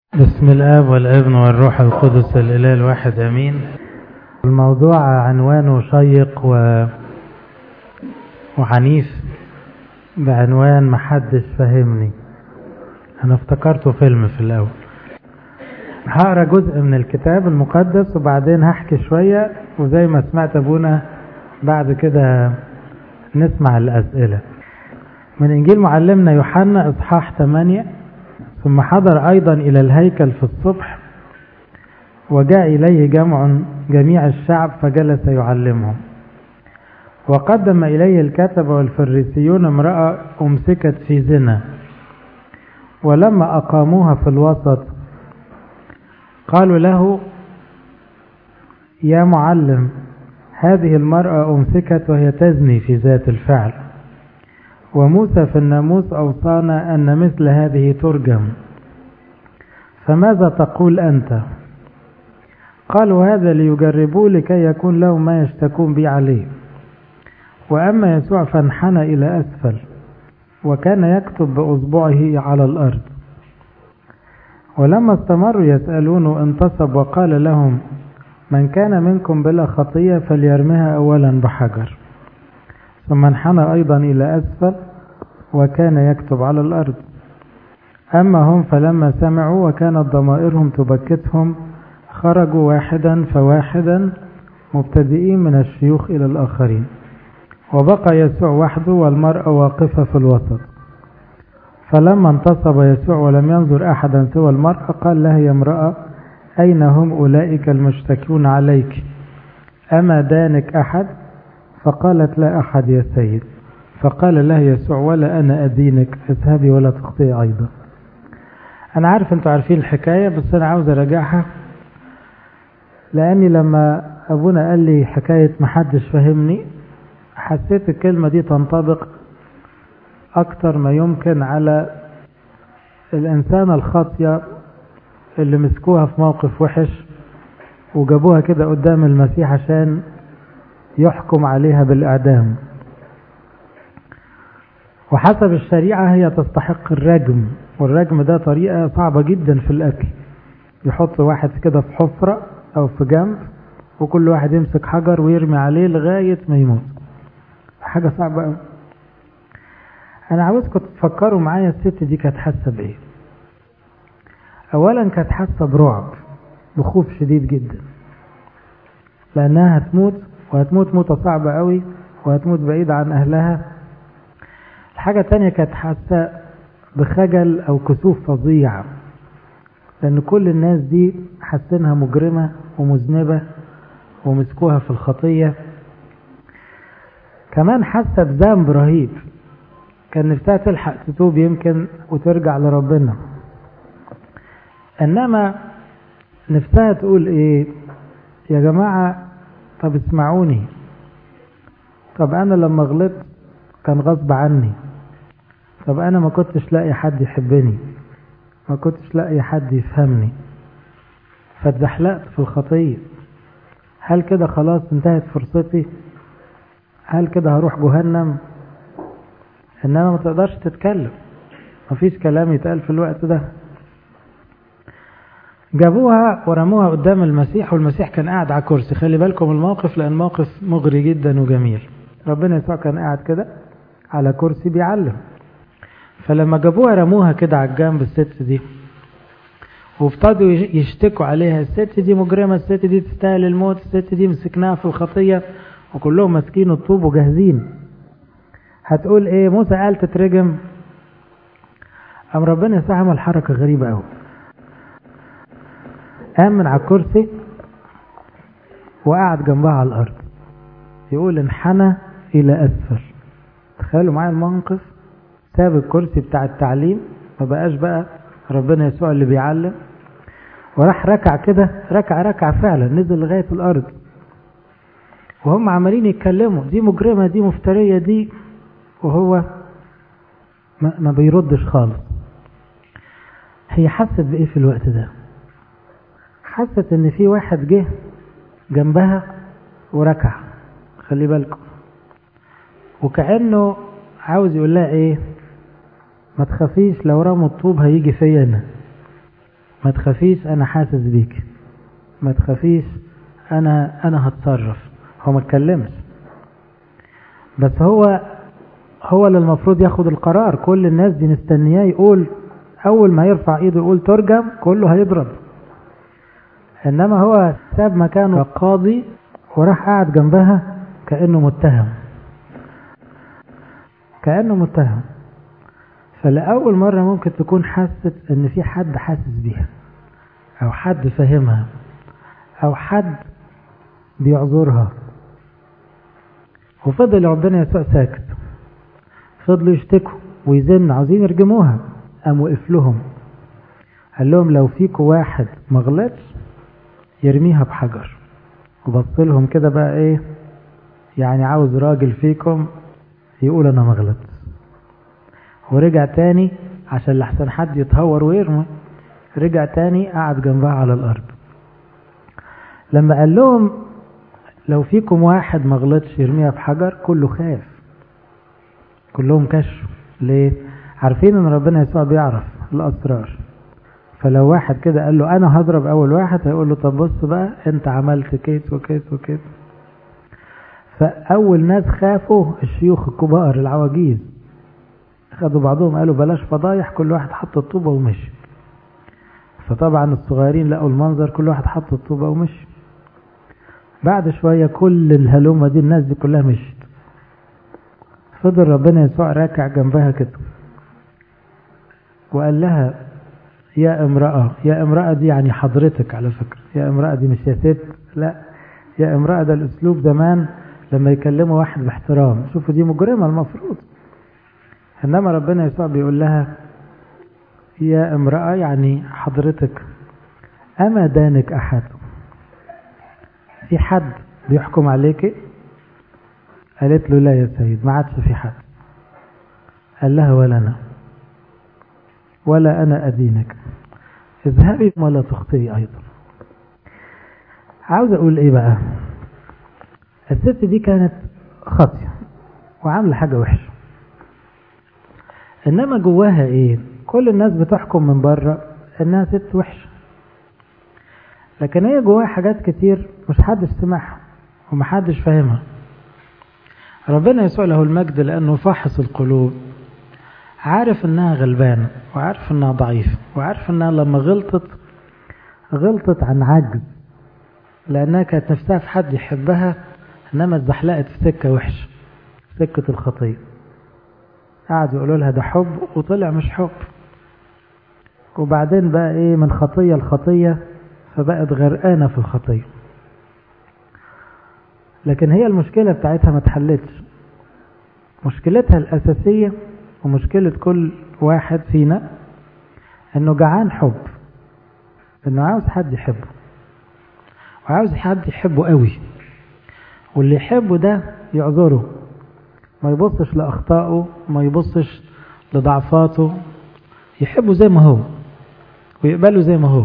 بسم الآب والابن والروح القدس الإله الواحد أمين الموضوع عنوانه شيق و... وعنيف بعنوان محدش فهمني أنا افتكرته فيلم في الأول هقرا جزء من الكتاب المقدس وبعدين هحكي شوية وزي ما سمعت أبونا بعد كده نسمع الأسئلة من إنجيل معلمنا يوحنا إصحاح 8 ثم حضر أيضا إلى الهيكل في الصبح وجاء إليه جمع جميع الشعب فجلس يعلمهم وقدم إليه الكتبة والفريسيون امرأة أمسكت في زنا ولما أقاموها في الوسط قالوا له يا معلم هذه المرأة أمسكت وهي تزني في ذات الفعل وموسى في الناموس أوصانا أن مثل هذه ترجم فماذا تقول أنت قالوا هذا ليجربوا لكي يكون لهم ما يشتكون به عليه وأما يسوع فانحنى إلى أسفل وكان يكتب بأصبعه على الأرض ولما استمروا يسألونه انتصب وقال لهم من كان منكم بلا خطية فليرمها أولا بحجر ثم انحنى أيضا إلى أسفل وكان يكتب على الأرض أما هم فلما سمعوا وكانت ضمائرهم تبكتهم خرجوا واحدا فواحدا مبتدئين من الشيوخ إلى الآخرين وبقى يسوع وحده والمرأة واقفة في الوسط فلما انتصب يسوع ولم ينظر أحدا سوى المرأة قال لها يا امرأة أين هم أولئك المشتكون عليك أما دانك أحد فقالت لا أحد يا سيد فقال له يسوع ولا أنا أدينك اذهبي ولا تخطئي أيضا أنا عارف أنتوا عارفين الحكاية بس أنا عاوز أراجعها لأني لما أبونا قال لي حكاية محدش فهمني حسيت الكلمة دي تنطبق أكتر ما يمكن على الإنسانة الخاطية اللي مسكوها في موقف وحش وجابوها كده قدام المسيح عشان يحكم عليها بالإعدام وحسب الشريعة هي تستحق الرجم والرجم ده طريقة صعبة جدا في الأكل يحط واحد كده في حفرة أو في جنب وكل واحد يمسك حجر ويرمي عليه لغاية ما يموت حاجة صعبة أوي أنا عاوزكم تفكروا معايا الست دي كانت حاسة بإيه أولا كانت حاسة برعب بخوف شديد جدا لأنها هتموت وهتموت موتة صعبة قوي وهتموت بعيد عن أهلها الحاجة التانية كانت حاسة بخجل أو كسوف فظيع لأن كل الناس دي حاسينها مجرمة ومذنبة ومسكوها في الخطية كمان حاسة بذنب رهيب كان نفسها تلحق تتوب يمكن وترجع لربنا إنما نفسها تقول إيه يا جماعة طب اسمعوني طب انا لما غلطت كان غصب عني طب انا ما كنتش لاقي حد يحبني ما كنتش لاقي حد يفهمني فاتزحلقت في الخطية هل كده خلاص انتهت فرصتي هل كده هروح جهنم انما ما تقدرش تتكلم مفيش كلام يتقال في الوقت ده جابوها ورموها قدام المسيح والمسيح كان قاعد على كرسي خلي بالكم الموقف لأن موقف مغري جدا وجميل ربنا يسوع كان قاعد كده على كرسي بيعلم فلما جابوها رموها كده على الجنب الست دي وابتدوا يشتكوا عليها الست دي مجرمة الست دي تستاهل الموت الست دي مسكناها في الخطية وكلهم ماسكين الطوب وجاهزين هتقول ايه موسى قال تترجم أم ربنا يسوع عمل حركة غريبة قوي قام من على الكرسي وقعد جنبها على الأرض يقول انحنى إلى أسفل تخيلوا معايا الموقف ساب الكرسي بتاع التعليم ما بقاش بقى ربنا يسوع اللي بيعلم وراح ركع كده ركع ركع فعلا نزل لغاية الأرض وهم عمالين يتكلموا دي مجرمة دي مفترية دي وهو ما, ما بيردش خالص هي حست بإيه في الوقت ده حست ان في واحد جه جنبها وركع خلي بالكم وكأنه عاوز يقول لها ايه ما تخافيش لو رموا الطوب هيجي فيا انا ما تخافيش انا حاسس بيك ما تخافيش انا انا هتصرف هو ما اتكلمش بس هو هو اللي المفروض ياخد القرار كل الناس دي مستنياه يقول اول ما يرفع ايده يقول ترجم كله هيضرب انما هو ساب مكانه قاضي وراح قاعد جنبها كانه متهم كانه متهم فلأول مرة ممكن تكون حست ان في حد حاسس بيها او حد فاهمها او حد بيعذرها وفضل ربنا يسوع ساكت فضلوا يشتكوا ويزن عاوزين يرجموها قام وقف لهم قال لهم لو فيكوا واحد ما غلطش يرميها بحجر وبص لهم كده بقى ايه يعني عاوز راجل فيكم يقول انا ما غلطتش ورجع تاني عشان لحسن حد يتهور ويرمي رجع تاني قعد جنبها على الارض لما قال لهم لو فيكم واحد ما غلطش يرميها بحجر كله خاف كلهم كشفوا ليه عارفين ان ربنا يسوع بيعرف الاسرار فلو واحد كده قال له انا هضرب اول واحد هيقول له طب بص بقى انت عملت كيت وكيت وكيت فاول ناس خافوا الشيوخ الكبار العواجيز خدوا بعضهم قالوا بلاش فضايح كل واحد حط الطوبة ومشي فطبعا الصغيرين لقوا المنظر كل واحد حط الطوبة ومشي بعد شوية كل الهلومة دي الناس دي كلها مشيت فضل ربنا يسوع راكع جنبها كده وقال لها يا امرأة يا امرأة دي يعني حضرتك على فكرة يا امرأة دي مش يا ست لا يا امرأة ده الاسلوب زمان لما يكلموا واحد باحترام شوفوا دي مجرمة المفروض انما ربنا يسوع بيقول لها يا امرأة يعني حضرتك اما دانك احد في حد بيحكم عليك قالت له لا يا سيد ما عادش في حد قال لها ولا انا ولا انا ادينك اذهبي ولا تخطئي ايضا عاوز اقول ايه بقى الست دي كانت خاطيه وعامله حاجه وحشه انما جواها ايه كل الناس بتحكم من بره انها ست وحشه لكن هي جواها حاجات كتير مش حدش سمعها ومحدش فاهمها ربنا يسوع له المجد لانه فاحص القلوب عارف انها غلبانه وعارف انها ضعيفه وعارف انها لما غلطت غلطت عن عجز لانها كانت نفسها في حد يحبها انما اتزحلقت في سكه وحشه سكه الخطيه قعدوا يقولوا لها ده حب وطلع مش حب وبعدين بقى ايه من خطيه لخطيه فبقت غرقانه في الخطيه لكن هي المشكله بتاعتها ما اتحلتش مشكلتها الاساسيه ومشكله كل واحد فينا انه جعان حب انه عاوز حد يحبه وعاوز حد يحبه قوي واللي يحبه ده يعذره ما يبصش لأخطائه ما يبصش لضعفاته يحبه زي ما هو ويقبله زي ما هو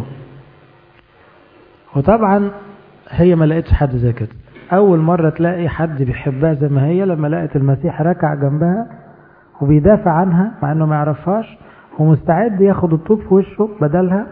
وطبعا هي ما لقيتش حد زي كده أول مرة تلاقي حد بيحبها زي ما هي لما لقت المسيح ركع جنبها وبيدافع عنها مع انه ما يعرفهاش ومستعد ياخد الطوب في وشه بدلها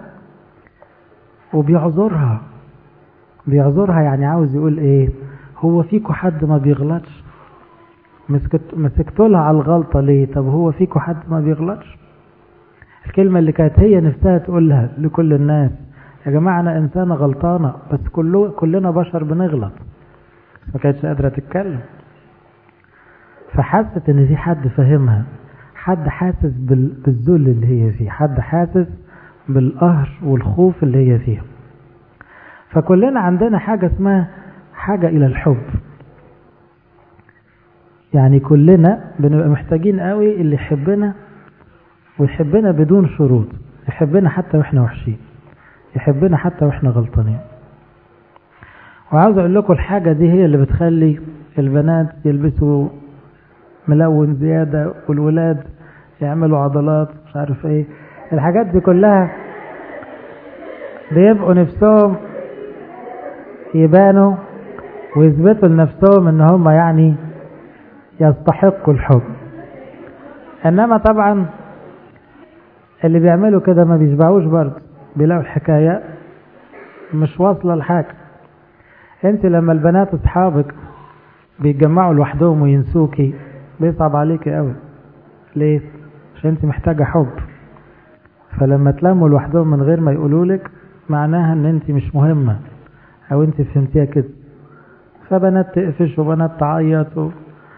وبيعذرها بيعذرها يعني عاوز يقول ايه هو فيكو حد ما بيغلطش مسكت مسكتوا لها على الغلطه ليه طب هو فيكو حد ما بيغلطش الكلمه اللي كانت هي نفسها تقولها لكل الناس يا جماعه انا انسانه غلطانه بس كله كلنا بشر بنغلط ما كانتش قادره تتكلم فحست ان في حد فاهمها حد حاسس بالذل اللي هي فيه حد حاسس بالقهر والخوف اللي هي فيه فكلنا عندنا حاجه اسمها حاجه الى الحب يعني كلنا بنبقى محتاجين قوي اللي يحبنا ويحبنا بدون شروط يحبنا حتى واحنا وحشين يحبنا حتى واحنا غلطانين وعاوز اقول لكم الحاجة دي هي اللي بتخلي البنات يلبسوا ملون زيادة والولاد يعملوا عضلات مش عارف ايه الحاجات دي كلها بيبقوا نفسهم يبانوا ويثبتوا لنفسهم ان هم يعني يستحقوا الحب انما طبعا اللي بيعملوا كده ما بيشبعوش برضه بيلاقوا الحكاية مش واصلة لحاجة انت لما البنات اصحابك بيتجمعوا لوحدهم وينسوكي بيصعب عليكي قوي ليه عشان انت محتاجة حب فلما تلموا لوحدهم من غير ما يقولوا لك معناها ان انت مش مهمة او انت فهمتيها كده فبنات تقفش وبنات تعيط و...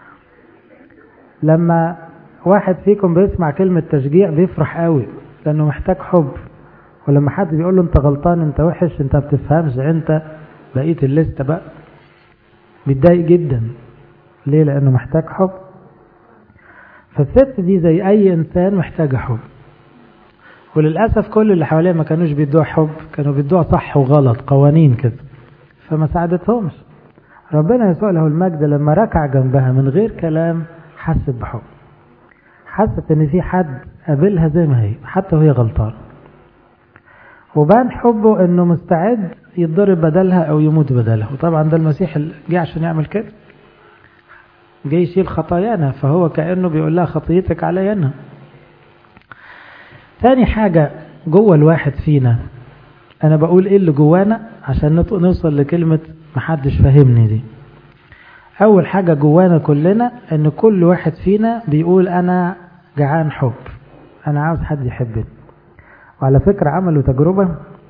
لما واحد فيكم بيسمع كلمة تشجيع بيفرح قوي لانه محتاج حب ولما حد بيقول له انت غلطان انت وحش انت بتفهمش انت بقية الليستة بقى بيتضايق جدا ليه لانه محتاج حب فالست دي زي اي انسان محتاجة حب وللأسف كل اللي حواليها ما كانوش بيدوها حب كانوا بيدوها صح وغلط قوانين كده فما ساعدتهمش ربنا يسوع له المجد لما ركع جنبها من غير كلام حست بحب حست ان في حد قابلها زي ما هي حتى وهي غلطان وبان حبه انه مستعد يتضرب بدلها او يموت بدلها وطبعا ده المسيح اللي جه عشان يعمل كده جه يشيل خطايانا فهو كانه بيقول لها خطيتك علي انا تاني حاجة جوه الواحد فينا انا بقول ايه اللي جوانا عشان نوصل لكلمة محدش فاهمني دي اول حاجة جوانا كلنا ان كل واحد فينا بيقول انا جعان حب انا عاوز حد يحبني وعلى فكرة عملوا تجربة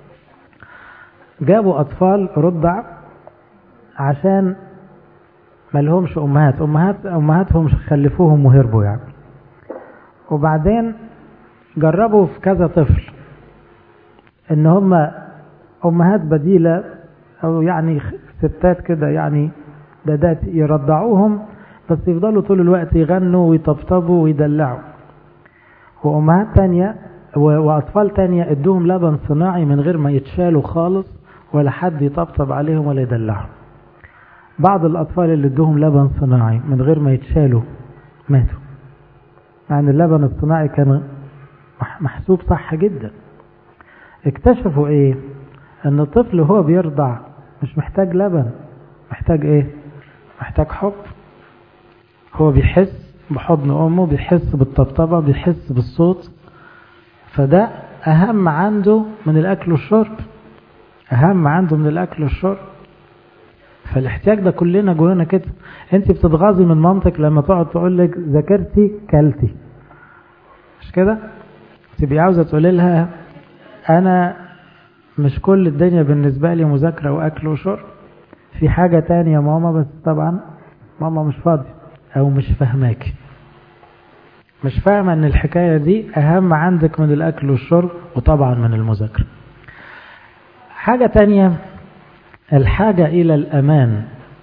جابوا اطفال رضع عشان ما لهمش امهات امهات امهاتهم خلفوهم وهربوا يعني وبعدين جربوا في كذا طفل ان هم امهات بديلة او يعني ستات كده يعني دادات يرضعوهم بس يفضلوا طول الوقت يغنوا ويطبطبوا ويدلعوا وامهات تانية واطفال تانية ادوهم لبن صناعي من غير ما يتشالوا خالص ولا حد يطبطب عليهم ولا يدلعهم بعض الاطفال اللي ادوهم لبن صناعي من غير ما يتشالوا ماتوا يعني اللبن الصناعي كان محسوب صح جدا اكتشفوا ايه ان الطفل وهو بيرضع مش محتاج لبن محتاج ايه محتاج حب هو بيحس بحضن امه بيحس بالطبطبة بيحس بالصوت فده اهم عنده من الاكل والشرب اهم عنده من الاكل والشرب فالاحتياج ده كلنا جوانا كده انت بتتغاظي من مامتك لما تقعد تقول لك ذاكرتي كلتي مش كده تبقي عاوزه تقولي لها انا مش كل الدنيا بالنسبه لي مذاكره واكل وشرب في حاجه تانية يا ماما بس طبعا ماما مش فاضيه او مش فاهماكي مش فاهمه ان الحكايه دي اهم عندك من الاكل والشرب وطبعا من المذاكره حاجه تانية الحاجه الى الامان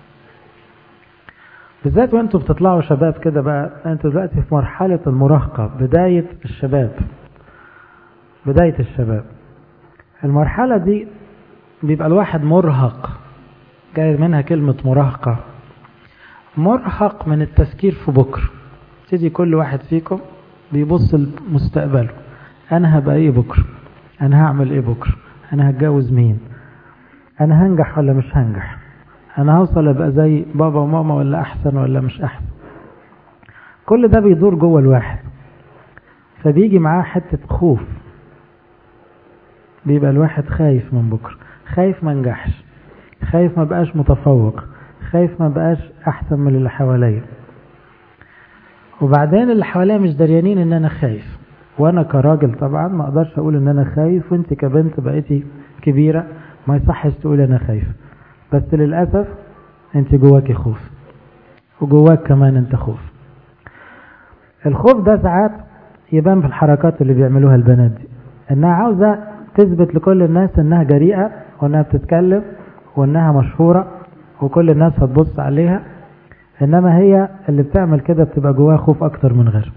بالذات وانتوا بتطلعوا شباب كده بقى انتوا دلوقتي في مرحله المراهقه بدايه الشباب بداية الشباب المرحلة دي بيبقى الواحد مرهق جاي منها كلمة مراهقة مرهق من التفكير في بكرة تيجي كل واحد فيكم بيبص لمستقبله انا هبقى ايه بكرة انا هعمل ايه بكرة انا هتجوز مين انا هنجح ولا مش هنجح انا هوصل ابقى زي بابا وماما ولا احسن ولا مش احسن كل ده بيدور جوه الواحد فبيجي معاه حتة خوف بيبقى الواحد خايف من بكرة خايف ما نجحش خايف ما بقاش متفوق خايف ما بقاش احسن من اللي حواليا وبعدين اللي حواليا مش دريانين ان انا خايف وانا كراجل طبعا ما اقدرش اقول ان انا خايف وانت كبنت بقيتي كبيرة ما يصحش تقول انا خايف بس للأسف انت جواكي خوف وجواك كمان انت خوف الخوف ده ساعات يبان في الحركات اللي بيعملوها البنات دي انها عاوزة تثبت لكل الناس انها جريئة وانها بتتكلم وانها مشهورة وكل الناس هتبص عليها انما هي اللي بتعمل كده بتبقى جواها خوف اكتر من غيرها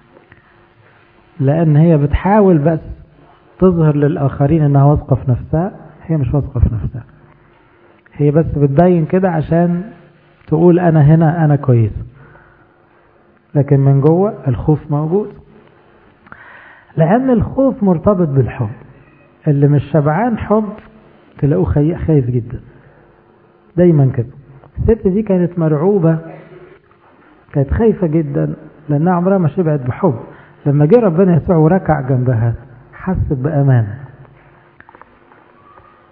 لان هي بتحاول بس تظهر للاخرين انها واثقة في نفسها هي مش واثقة في نفسها هي بس بتبين كده عشان تقول انا هنا انا كويس لكن من جوه الخوف موجود لان الخوف مرتبط بالحب اللي مش شبعان حب تلاقوه خايف جدا دايما كده الست دي كانت مرعوبة كانت خايفة جدا لأنها عمرها ما شبعت بحب لما جه ربنا يسوع وركع جنبها حست بأمان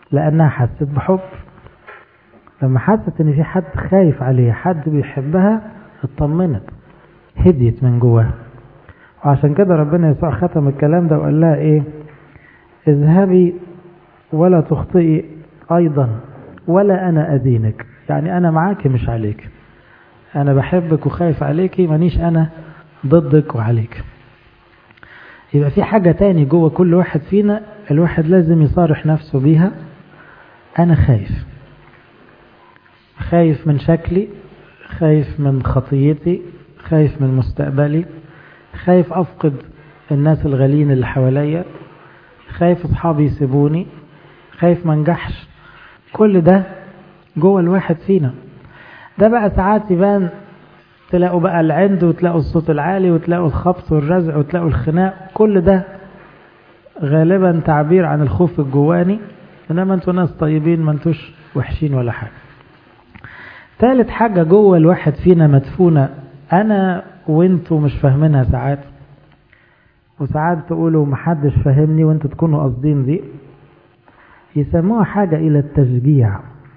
لأنها حست بحب لما حست ان في حد خايف عليها حد بيحبها اطمنت هديت من جواها وعشان كده ربنا يسوع ختم الكلام ده وقال لها ايه اذهبي ولا تخطئي ايضا ولا انا ادينك يعني انا معاكي مش عليك انا بحبك وخايف عليكي مانيش انا ضدك وعليك يبقى في حاجة تاني جوه كل واحد فينا الواحد لازم يصارح نفسه بيها انا خايف خايف من شكلي خايف من خطيتي خايف من مستقبلي خايف افقد الناس الغاليين اللي حواليا خايف اصحابي يسيبوني خايف ما انجحش كل ده جوه الواحد فينا ده بقى ساعات يبان تلاقوا بقى العند وتلاقوا الصوت العالي وتلاقوا الخبط والرزع وتلاقوا الخناق كل ده غالبا تعبير عن الخوف الجواني انما انتوا ناس طيبين ما انتوش وحشين ولا حاجه ثالث حاجة جوه الواحد فينا مدفونة أنا وانتوا مش فاهمينها ساعات وساعات تقولوا محدش فاهمني وانتوا تكونوا قاصدين دي يسموها حاجة إلى التشجيع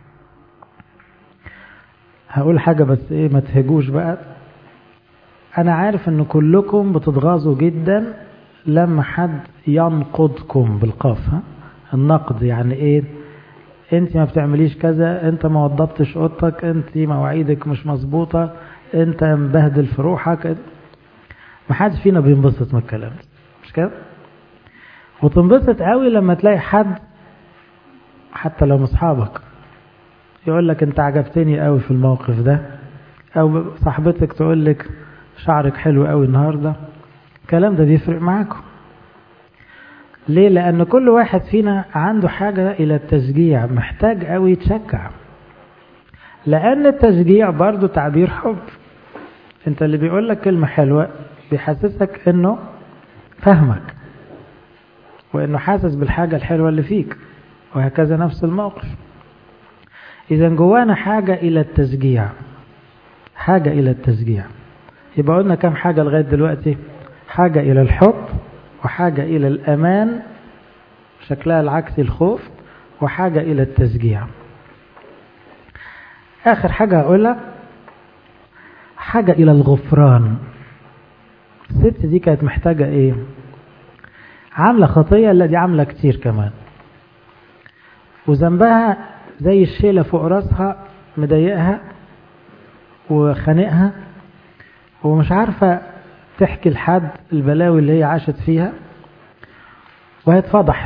هقول حاجة بس إيه ما تهجوش بقى أنا عارف إن كلكم بتتغاظوا جدا لما حد ينقضكم بالقاف ها النقد يعني إيه انت ما بتعمليش كذا انت ما وضبتش اوضتك انت مواعيدك مش مظبوطه انت مبهدل في روحك ما حدش فينا بينبسط من الكلام ده مش كده وتنبسط قوي لما تلاقي حد حتى لو اصحابك يقول لك انت عجبتني قوي في الموقف ده او صاحبتك تقول لك شعرك حلو قوي النهارده الكلام ده بيفرق معاكم ليه لان كل واحد فينا عنده حاجة الى التشجيع محتاج قوي يتشجع لان التشجيع برضو تعبير حب انت اللي بيقول لك كلمة حلوة بيحسسك انه فهمك وانه حاسس بالحاجة الحلوة اللي فيك وهكذا نفس الموقف اذا جوانا حاجة الى التشجيع حاجة الى التشجيع يبقى قلنا كم حاجة لغاية دلوقتي حاجة الى الحب وحاجة إلى الأمان شكلها العكسي الخوف وحاجة إلى التشجيع آخر حاجة هقولها حاجة إلى الغفران الست دي كانت محتاجة إيه عاملة خطية لا دي عاملة كتير كمان وذنبها زي الشيلة فوق راسها مضايقها وخانقها ومش عارفة تحكي لحد البلاوي اللي هي عاشت فيها وهي اتفضحت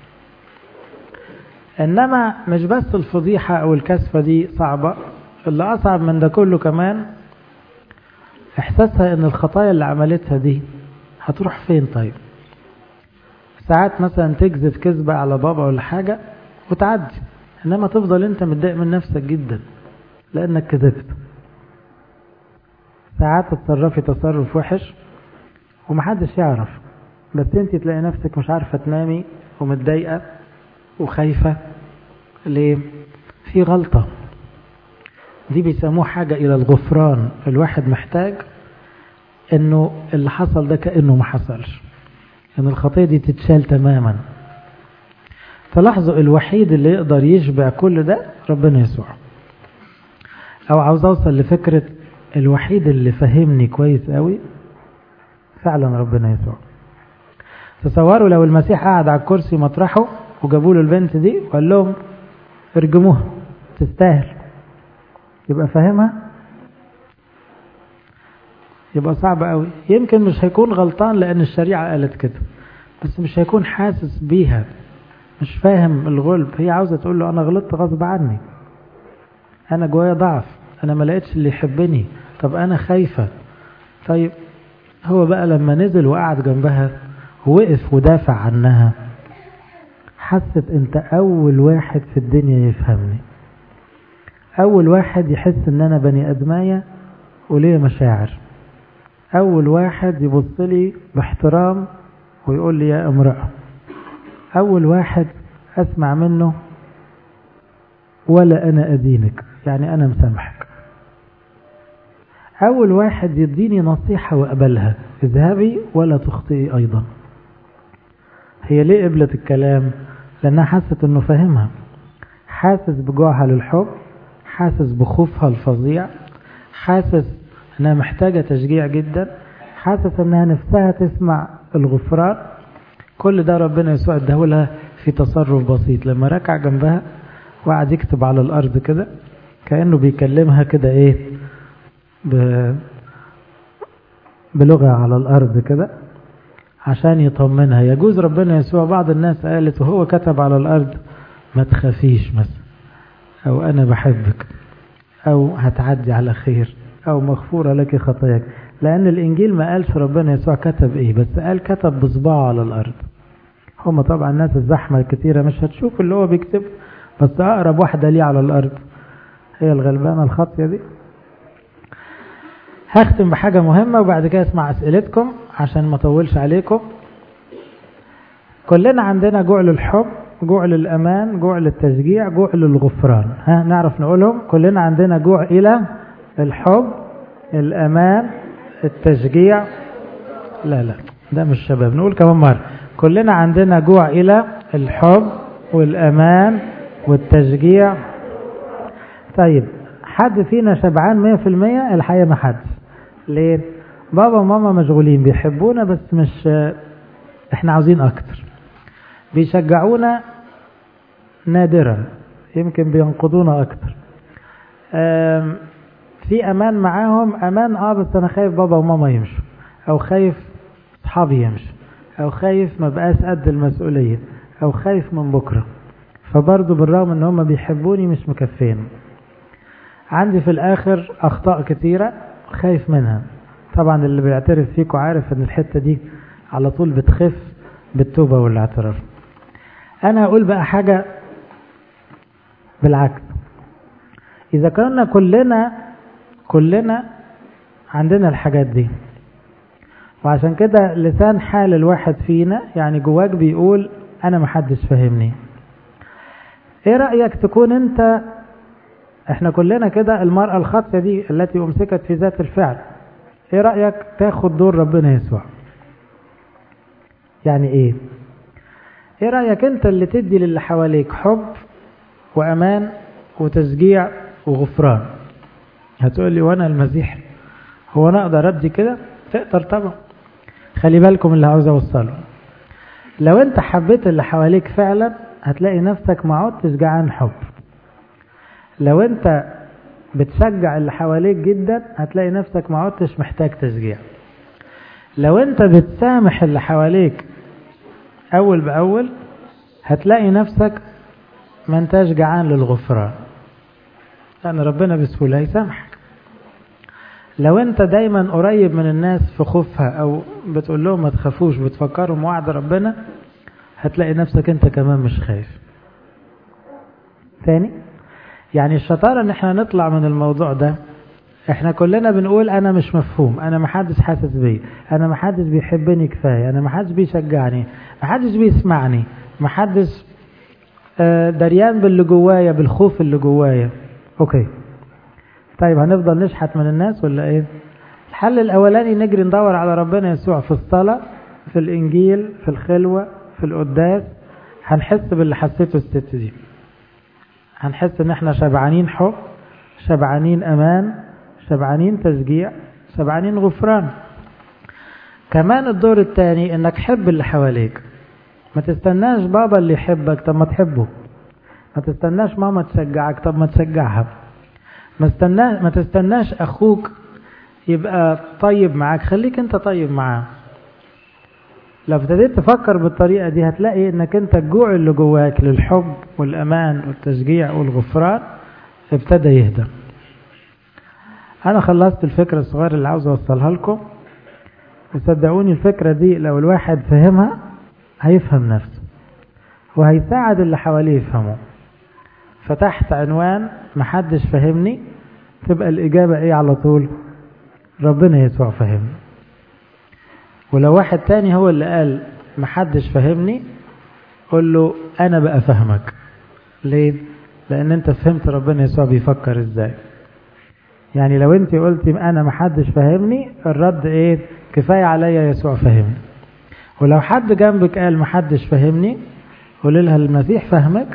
انما مش بس الفضيحة او الكسفة دي صعبة اللي اصعب من ده كله كمان احساسها ان الخطايا اللي عملتها دي هتروح فين طيب ساعات مثلا تكذب كذبة على بابا ولا حاجة وتعدي انما تفضل انت متضايق من نفسك جدا لانك كذبت ساعات تتصرفي تصرف وحش ومحدش يعرف بس انت تلاقي نفسك مش عارفة تنامي ومتضايقة وخايفة ليه في غلطة دي بيسموه حاجة إلى الغفران الواحد محتاج انه اللي حصل ده كأنه ما حصلش ان الخطية دي تتشال تماما تلاحظوا الوحيد اللي يقدر يشبع كل ده ربنا يسوع او عاوز اوصل لفكرة الوحيد اللي فهمني كويس قوي فعلا ربنا يسوع تصوروا لو المسيح قعد على الكرسي مطرحه وجابوا له البنت دي وقال لهم ارجموها تستاهل يبقى فاهمها يبقى صعب قوي يمكن مش هيكون غلطان لان الشريعة قالت كده بس مش هيكون حاسس بيها مش فاهم الغلب هي عاوزة تقول له انا غلطت غصب عني انا جوايا ضعف انا ما لقيتش اللي يحبني طب انا خايفة طيب هو بقى لما نزل وقعد جنبها وقف ودافع عنها حست انت اول واحد في الدنيا يفهمني اول واحد يحس ان انا بني ادماية وليه مشاعر اول واحد يبص لي باحترام ويقول لي يا امرأة اول واحد اسمع منه ولا انا ادينك يعني انا مسامحك اول واحد يديني نصيحة واقبلها اذهبي ولا تخطئي ايضا هي ليه قبلت الكلام لانها حست انه فاهمها حاسس بجوعها للحب حاسس بخوفها الفظيع حاسس انها محتاجة تشجيع جدا حاسس انها نفسها تسمع الغفران كل ده ربنا يسوع اداهولها في تصرف بسيط لما ركع جنبها وقعد يكتب على الارض كده كانه بيكلمها كده ايه ب... بلغه على الارض كده عشان يطمنها يجوز ربنا يسوع بعض الناس قالت وهو كتب على الارض ما تخافيش مثلا او انا بحبك او هتعدي على خير او مغفوره لك خطاياك لان الانجيل ما قالش ربنا يسوع كتب ايه بس قال كتب بصباعه على الارض هم طبعا الناس الزحمه الكتيره مش هتشوف اللي هو بيكتبه بس اقرب واحده ليه على الارض هي الغلبانه الخاطيه دي هختم بحاجه مهمه وبعد كده اسمع اسئلتكم عشان ما اطولش عليكم كلنا عندنا جوع للحب جوع للامان جوع للتشجيع جوع للغفران ها نعرف نقولهم كلنا عندنا جوع الى الحب الامان التشجيع لا لا ده مش شباب نقول كمان مرة كلنا عندنا جوع إلى الحب والأمان والتشجيع طيب حد فينا شبعان مية في المية الحقيقة ما حد ليه بابا وماما مشغولين بيحبونا بس مش احنا عاوزين اكتر بيشجعونا نادرا يمكن بينقضونا اكتر في امان معاهم امان اه بس انا خايف بابا وماما يمشوا او خايف اصحابي يمشوا او خايف ما بقاش قد المسؤوليه او خايف من بكره فبرضه بالرغم ان هم بيحبوني مش مكفين عندي في الاخر اخطاء كتيره خايف منها طبعا اللي بيعترف فيكم عارف ان الحته دي على طول بتخف بالتوبه والاعتراف انا هقول بقى حاجه بالعكس اذا كنا كلنا كلنا عندنا الحاجات دي وعشان كده لسان حال الواحد فينا يعني جواك بيقول انا محدش فاهمني ايه رأيك تكون انت احنا كلنا كده المرأة الخاطئة دي التي امسكت في ذات الفعل ايه رأيك تاخد دور ربنا يسوع يعني ايه ايه رأيك انت اللي تدي للي حواليك حب وامان وتشجيع وغفران هتقول لي وانا المسيح هو انا اقدر ادي كده تقدر طبعا خلي بالكم اللي عاوز اوصله لو انت حبيت اللي حواليك فعلا هتلاقي نفسك ما عدتش جعان حب لو انت بتشجع اللي حواليك جدا هتلاقي نفسك ما عدتش محتاج تشجيع لو انت بتسامح اللي حواليك اول باول هتلاقي نفسك ما انتاش جعان للغفران لان ربنا بسهوله يسامحك لو انت دايما قريب من الناس في خوفها او بتقول لهم ما تخافوش بتفكرهم وعد ربنا هتلاقي نفسك انت كمان مش خايف تاني يعني الشطارة ان احنا نطلع من الموضوع ده احنا كلنا بنقول انا مش مفهوم انا محدش حاسس بيا انا محدش بيحبني كفاية انا محدش بيشجعني محدش بيسمعني محدش دريان باللي جوايا بالخوف اللي جوايا اوكي طيب هنفضل نشحت من الناس ولا ايه الحل الاولاني نجري ندور على ربنا يسوع في الصلاة في الانجيل في الخلوة في القداس هنحس باللي حسيته الست دي هنحس ان احنا شبعانين حب شبعانين امان شبعانين تشجيع شبعانين غفران كمان الدور الثاني انك حب اللي حواليك ما تستناش بابا اللي يحبك طب ما تحبه ما تستناش ماما تشجعك طب ما تشجعها ما تستناش ما تستناش اخوك يبقى طيب معاك خليك انت طيب معاه لو ابتديت تفكر بالطريقة دي هتلاقي انك انت الجوع اللي جواك للحب والامان والتشجيع والغفران ابتدى يهدى انا خلصت الفكرة الصغيرة اللي عاوز اوصلها لكم وصدقوني الفكرة دي لو الواحد فهمها هيفهم نفسه وهيساعد اللي حواليه يفهمه فتحت عنوان محدش فهمني تبقى الإجابة إيه على طول ربنا يسوع فهمني ولو واحد تاني هو اللي قال محدش فهمني قول له أنا بقى فهمك ليه؟ لأن أنت فهمت ربنا يسوع بيفكر إزاي يعني لو أنت قلتي أنا محدش فهمني الرد إيه؟ كفاية عليا يسوع فهمني ولو حد جنبك قال محدش فهمني قول لها المسيح فهمك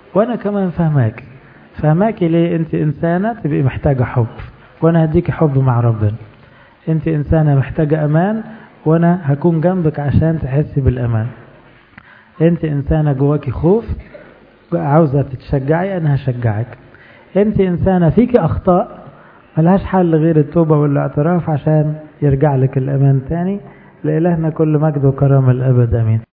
وانا كمان فهماك فهماكي ليه انت انسانة تبقي محتاجة حب وانا هديك حب مع ربنا انت انسانة محتاجة امان وانا هكون جنبك عشان تحسي بالامان انت انسانة جواكي خوف عاوزة تتشجعي انا هشجعك انت انسانة فيكي اخطاء ملهاش حل غير التوبة والاعتراف عشان يرجع لك الامان تاني لإلهنا كل مجد وكرم الابد امين